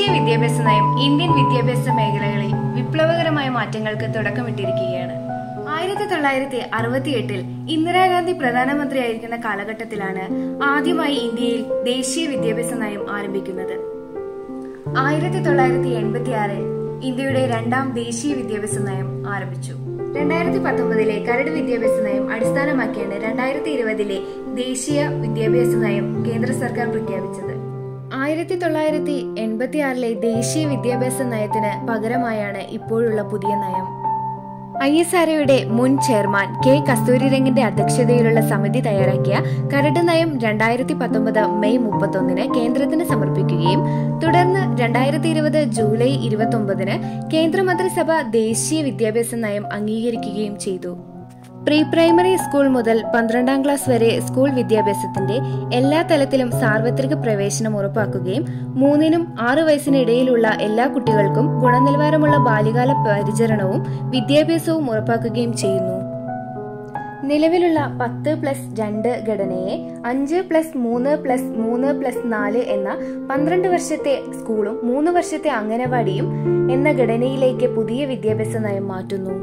ദേശീയ വിദ്യാഭ്യാസ നയം ഇന്ത്യൻ വിദ്യാഭ്യാസ മേഖലകളിൽ വിപ്ലവകരമായ മാറ്റങ്ങൾക്ക് തുടക്കമിട്ടിരിക്കുകയാണ് ആയിരത്തി തൊള്ളായിരത്തി അറുപത്തിയെട്ടിൽ ഇന്ദിരാഗാന്ധി പ്രധാനമന്ത്രിയായിരിക്കുന്ന കാലഘട്ടത്തിലാണ് ആദ്യമായി ഇന്ത്യയിൽ ദേശീയ വിദ്യാഭ്യാസ നയം ആരംഭിക്കുന്നത് ആയിരത്തി തൊള്ളായിരത്തി എൺപത്തി ആറിൽ ഇന്ത്യയുടെ രണ്ടാം ദേശീയ വിദ്യാഭ്യാസ നയം ആരംഭിച്ചു രണ്ടായിരത്തി പത്തൊമ്പതിലെ കരട് വിദ്യാഭ്യാസ നയം അടിസ്ഥാനമാക്കിയാണ് രണ്ടായിരത്തി ഇരുപതിലെ ദേശീയ വിദ്യാഭ്യാസ നയം കേന്ദ്ര സർക്കാർ പ്രഖ്യാപിച്ചത് ആയിരത്തി തൊള്ളായിരത്തി എൺപത്തി ആറിലെ ദേശീയ വിദ്യാഭ്യാസ നയത്തിന് പകരമായാണ് ഇപ്പോഴുള്ള പുതിയ നയം ഐ എസ് ആർഒയുടെ മുൻ ചെയർമാൻ കെ കസ്തൂരിരംഗിന്റെ അധ്യക്ഷതയിലുള്ള സമിതി തയ്യാറാക്കിയ കരട് നയം രണ്ടായിരത്തി പത്തൊമ്പത് മെയ് മുപ്പത്തൊന്നിന് കേന്ദ്രത്തിന് സമർപ്പിക്കുകയും തുടർന്ന് രണ്ടായിരത്തി ഇരുപത് ജൂലൈ ഇരുപത്തി ഒമ്പതിന് കേന്ദ്രമന്ത്രിസഭ ദേശീയ വിദ്യാഭ്യാസ നയം അംഗീകരിക്കുകയും ചെയ്തു പ്രീ പ്രൈമറി സ്കൂൾ മുതൽ പന്ത്രണ്ടാം ക്ലാസ് വരെ സ്കൂൾ വിദ്യാഭ്യാസത്തിന്റെ എല്ലാ തലത്തിലും സാർവത്രിക പ്രവേശനം ഉറപ്പാക്കുകയും മൂന്നിനും ആറ് വയസ്സിനിടയിലുള്ള എല്ലാ കുട്ടികൾക്കും ഗുണനിലവാരമുള്ള ബാല്യകാല പരിചരണവും വിദ്യാഭ്യാസവും ഉറപ്പാക്കുകയും ചെയ്യുന്നു നിലവിലുള്ള പത്ത് പ്ലസ് രണ്ട് ഘടനയെ അഞ്ച് പ്ലസ് മൂന്ന് പ്ലസ് മൂന്ന് പ്ലസ് നാല് എന്ന പന്ത്രണ്ട് വർഷത്തെ സ്കൂളും മൂന്ന് വർഷത്തെ അംഗനവാടിയും എന്ന ഘടനയിലേക്ക് പുതിയ വിദ്യാഭ്യാസ നയം മാറ്റുന്നു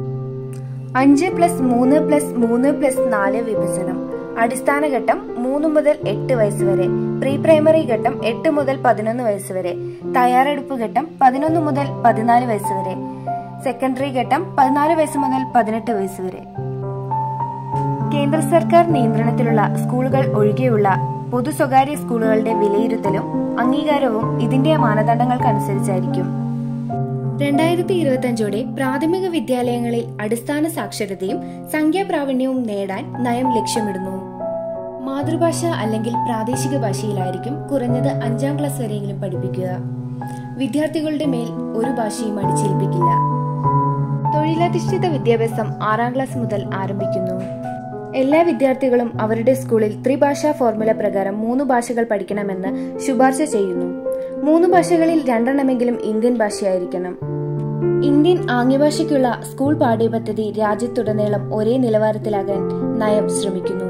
അഞ്ച് പ്ലസ് മൂന്ന് പ്ലസ് മൂന്ന് പ്ലസ് നാല് വിഭജനം അടിസ്ഥാന ഘട്ടം മൂന്ന് മുതൽ എട്ട് വയസ്സ് വരെ പ്രീ പ്രൈമറി ഘട്ടം എട്ട് മുതൽ പതിനൊന്ന് വയസ്സ് വരെ തയ്യാറെടുപ്പ് ഘട്ടം പതിനൊന്ന് മുതൽ പതിനാല് വയസ്സ് വരെ സെക്കൻഡറി ഘട്ടം പതിനാല് വയസ്സ് മുതൽ പതിനെട്ട് വയസ്സ് വരെ കേന്ദ്ര സർക്കാർ നിയന്ത്രണത്തിലുള്ള സ്കൂളുകൾ ഒഴികെയുള്ള പൊതു സ്വകാര്യ സ്കൂളുകളുടെ വിലയിരുത്തലും അംഗീകാരവും ഇതിന്റെ മാനദണ്ഡങ്ങൾക്കനുസരിച്ചായിരിക്കും രണ്ടായിരത്തി ഇരുപത്തിയഞ്ചോടെ പ്രാഥമിക വിദ്യാലയങ്ങളിൽ അടിസ്ഥാന സാക്ഷരതയും സംഖ്യാപ്രാവീണ്യവും നേടാൻ നയം ലക്ഷ്യമിടുന്നു മാതൃഭാഷ അല്ലെങ്കിൽ പ്രാദേശിക ഭാഷയിലായിരിക്കും കുറഞ്ഞത് അഞ്ചാം ക്ലാസ് വരെയെങ്കിലും പഠിപ്പിക്കുക വിദ്യാർത്ഥികളുടെ മേൽ ഒരു ഭാഷയും അടിച്ചേൽപ്പിക്കില്ല തൊഴിലധിഷ്ഠിത വിദ്യാഭ്യാസം ആറാം ക്ലാസ് മുതൽ ആരംഭിക്കുന്നു എല്ലാ വിദ്യാർത്ഥികളും അവരുടെ സ്കൂളിൽ ത്രിഭാഷാ ഫോർമുല പ്രകാരം മൂന്ന് ഭാഷകൾ പഠിക്കണമെന്ന് ശുപാർശ ചെയ്യുന്നു മൂന്ന് ഭാഷകളിൽ രണ്ടെണ്ണമെങ്കിലും ഇന്ത്യൻ ഭാഷയായിരിക്കണം ഇന്ത്യൻ ആംഗ്യഭാഷയ്ക്കുള്ള സ്കൂൾ പാഠ്യപദ്ധതി രാജ്യത്തുടനീളം ഒരേ നിലവാരത്തിലാകാൻ നയം ശ്രമിക്കുന്നു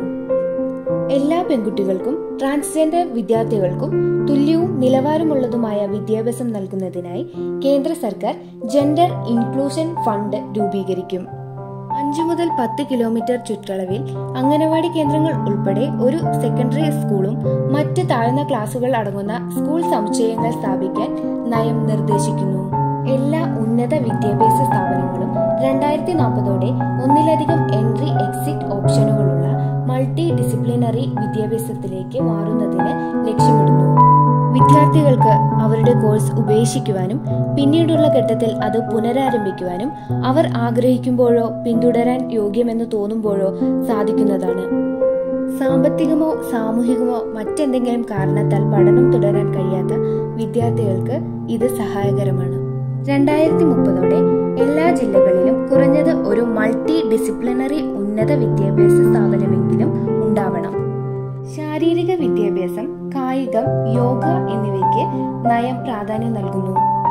എല്ലാ പെൺകുട്ടികൾക്കും ട്രാൻസ്ജെൻഡർ വിദ്യാർത്ഥികൾക്കും തുല്യവും നിലവാരമുള്ളതുമായ വിദ്യാഭ്യാസം നൽകുന്നതിനായി കേന്ദ്ര സർക്കാർ ജെൻഡർ ഇൻക്ലൂഷൻ ഫണ്ട് രൂപീകരിക്കും അഞ്ചു മുതൽ പത്ത് കിലോമീറ്റർ ചുറ്റളവിൽ അംഗനവാടി കേന്ദ്രങ്ങൾ ഉൾപ്പെടെ ഒരു സെക്കൻഡറി സ്കൂളും മറ്റ് താഴ്ന്ന ക്ലാസുകൾ അടങ്ങുന്ന സ്കൂൾ സമുച്ചയങ്ങൾ സ്ഥാപിക്കാൻ നയം നിർദ്ദേശിക്കുന്നു എല്ലാ ഉന്നത വിദ്യാഭ്യാസ സ്ഥാപനങ്ങളും രണ്ടായിരത്തി നാൽപ്പതോടെ ഒന്നിലധികം എൻട്രി എക്സിറ്റ് ഓപ്ഷനുകളുള്ള മൾട്ടി ഡിസിപ്ലിനറി വിദ്യാഭ്യാസത്തിലേക്ക് മാറുന്നതിന് ലക്ഷ്യമിടുന്നു വിദ്യാർത്ഥികൾക്ക് അവരുടെ കോഴ്സ് ഉപേക്ഷിക്കുവാനും പിന്നീടുള്ള ഘട്ടത്തിൽ അത് പുനരാരംഭിക്കുവാനും അവർ ആഗ്രഹിക്കുമ്പോഴോ പിന്തുടരാൻ യോഗ്യമെന്ന് തോന്നുമ്പോഴോ സാധിക്കുന്നതാണ് സാമ്പത്തികമോ സാമൂഹികമോ മറ്റെന്തെങ്കിലും കാരണത്താൽ പഠനം തുടരാൻ കഴിയാത്ത വിദ്യാർത്ഥികൾക്ക് ഇത് സഹായകരമാണ് രണ്ടായിരത്തി മുപ്പതോടെ എല്ലാ ജില്ലകളിലും കുറഞ്ഞത് ഒരു മൾട്ടി ഡിസിപ്ലിനറി ഉന്നത വിദ്യാഭ്യാസ സ്ഥാപനമെങ്കിലും ഉണ്ടാവണം ശാരീരിക വിദ്യാഭ്യാസം കായികം യോഗ എന്നിവയ്ക്ക് നയം പ്രാധാന്യം നൽകുന്നു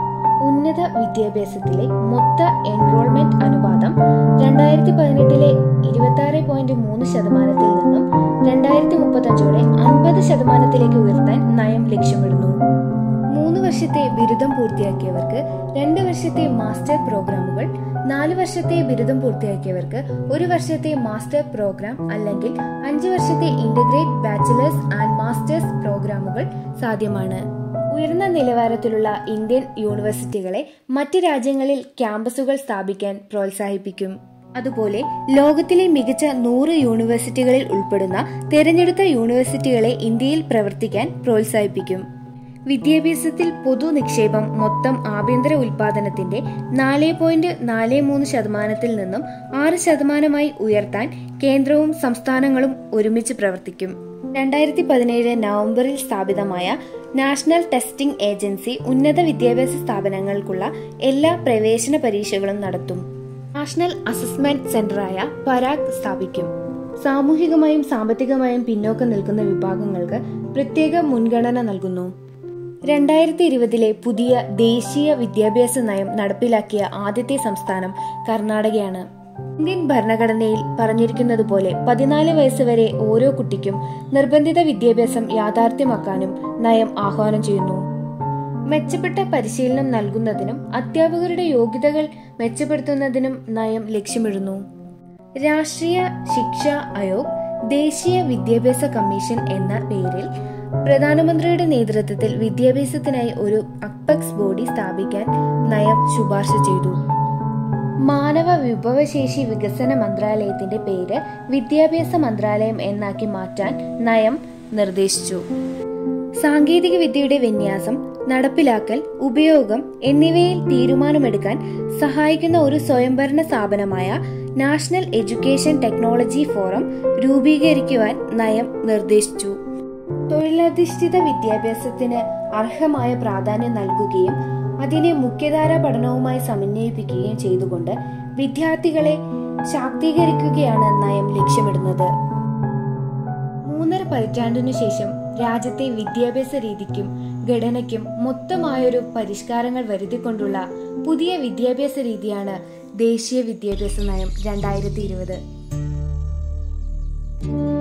ഉന്നത വിദ്യാഭ്യാസത്തിലെ മൊത്ത എൻറോൾമെന്റ് അനുപാതം രണ്ടായിരത്തി പതിനെട്ടിലെ ഇരുപത്തി ആറ് പോയിന്റ് മൂന്ന് ശതമാനത്തിൽ നിന്നും രണ്ടായിരത്തി മുപ്പത്തഞ്ചോടെ അൻപത് ശതമാനത്തിലേക്ക് ഉയർത്താൻ നയം ലക്ഷ്യമിടുന്നു മൂന്ന് വർഷത്തെ ബിരുദം പൂർത്തിയാക്കിയവർക്ക് രണ്ട് വർഷത്തെ മാസ്റ്റർ പ്രോഗ്രാമുകൾ നാല് വർഷത്തെ ബിരുദം പൂർത്തിയാക്കിയവർക്ക് ഒരു വർഷത്തെ മാസ്റ്റർ പ്രോഗ്രാം അല്ലെങ്കിൽ അഞ്ച് വർഷത്തെ ഇന്റഗ്രേറ്റ് ബാച്ചിലേഴ്സ് ആൻഡ് മാസ്റ്റേഴ്സ് പ്രോഗ്രാമുകൾ സാധ്യമാണ് ഉയർന്ന നിലവാരത്തിലുള്ള ഇന്ത്യൻ യൂണിവേഴ്സിറ്റികളെ മറ്റ് രാജ്യങ്ങളിൽ ക്യാമ്പസുകൾ സ്ഥാപിക്കാൻ പ്രോത്സാഹിപ്പിക്കും അതുപോലെ ലോകത്തിലെ മികച്ച നൂറ് യൂണിവേഴ്സിറ്റികളിൽ ഉൾപ്പെടുന്ന തിരഞ്ഞെടുത്ത യൂണിവേഴ്സിറ്റികളെ ഇന്ത്യയിൽ പ്രവർത്തിക്കാൻ പ്രോത്സാഹിപ്പിക്കും വിദ്യാഭ്യാസത്തിൽ പൊതു നിക്ഷേപം മൊത്തം ആഭ്യന്തര ഉൽപാദനത്തിന്റെ നാല് പോയിന്റ് നാല് മൂന്ന് ശതമാനത്തിൽ നിന്നും ആറ് ശതമാനമായി ഉയർത്താൻ കേന്ദ്രവും സംസ്ഥാനങ്ങളും ഒരുമിച്ച് പ്രവർത്തിക്കും രണ്ടായിരത്തി പതിനേഴ് നവംബറിൽ സ്ഥാപിതമായ നാഷണൽ ടെസ്റ്റിംഗ് ഏജൻസി ഉന്നത വിദ്യാഭ്യാസ സ്ഥാപനങ്ങൾക്കുള്ള എല്ലാ പ്രവേശന പരീക്ഷകളും നടത്തും നാഷണൽ അസസ്മെന്റ് സെന്ററായ പരാഗ് സ്ഥാപിക്കും സാമൂഹികമായും സാമ്പത്തികമായും പിന്നോക്കം നിൽക്കുന്ന വിഭാഗങ്ങൾക്ക് പ്രത്യേക മുൻഗണന നൽകുന്നു രണ്ടായിരത്തി ഇരുപതിലെ പുതിയ ദേശീയ വിദ്യാഭ്യാസ നയം നടപ്പിലാക്കിയ ആദ്യത്തെ സംസ്ഥാനം കർണാടകയാണ് ഇന്ത്യൻ ഭരണഘടനയിൽ പറഞ്ഞിരിക്കുന്നതുപോലെ പതിനാല് വയസ്സ് വരെ ഓരോ കുട്ടിക്കും നിർബന്ധിത വിദ്യാഭ്യാസം യാഥാർത്ഥ്യമാക്കാനും നയം ആഹ്വാനം ചെയ്യുന്നു മെച്ചപ്പെട്ട പരിശീലനം നൽകുന്നതിനും അധ്യാപകരുടെ യോഗ്യതകൾ മെച്ചപ്പെടുത്തുന്നതിനും നയം ലക്ഷ്യമിടുന്നു രാഷ്ട്രീയ ശിക്ഷാ ആയോഗ് ദേശീയ വിദ്യാഭ്യാസ കമ്മീഷൻ എന്ന പേരിൽ പ്രധാനമന്ത്രിയുടെ നേതൃത്വത്തിൽ വിദ്യാഭ്യാസത്തിനായി ഒരു അക്പെക്സ് ബോഡി സ്ഥാപിക്കാൻ നയം ശുപാർശ ചെയ്തു മാനവ വിഭവശേഷി വികസന മന്ത്രാലയത്തിന്റെ പേര് വിദ്യാഭ്യാസ മന്ത്രാലയം എന്നാക്കി മാറ്റാൻ നയം നിർദ്ദേശിച്ചു സാങ്കേതിക വിദ്യയുടെ വിന്യാസം നടപ്പിലാക്കൽ ഉപയോഗം എന്നിവയിൽ തീരുമാനമെടുക്കാൻ സഹായിക്കുന്ന ഒരു സ്വയംഭരണ സ്ഥാപനമായ നാഷണൽ എഡ്യൂക്കേഷൻ ടെക്നോളജി ഫോറം രൂപീകരിക്കുവാൻ നയം നിർദ്ദേശിച്ചു തൊഴിലധിഷ്ഠിത വിദ്യാഭ്യാസത്തിന് അർഹമായ പ്രാധാന്യം നൽകുകയും അതിനെ മുഖ്യധാര പഠനവുമായി സമന്വയിപ്പിക്കുകയും ചെയ്തുകൊണ്ട് വിദ്യാർത്ഥികളെ ശാക്തീകരിക്കുകയാണ് നയം ലക്ഷ്യമിടുന്നത് മൂന്നര പതിറ്റാണ്ടിനു ശേഷം രാജ്യത്തെ വിദ്യാഭ്യാസ രീതിക്കും ഘടനയ്ക്കും മൊത്തമായൊരു പരിഷ്കാരങ്ങൾ വരുത്തിക്കൊണ്ടുള്ള പുതിയ വിദ്യാഭ്യാസ രീതിയാണ് ദേശീയ വിദ്യാഭ്യാസ നയം രണ്ടായിരത്തി ഇരുപത്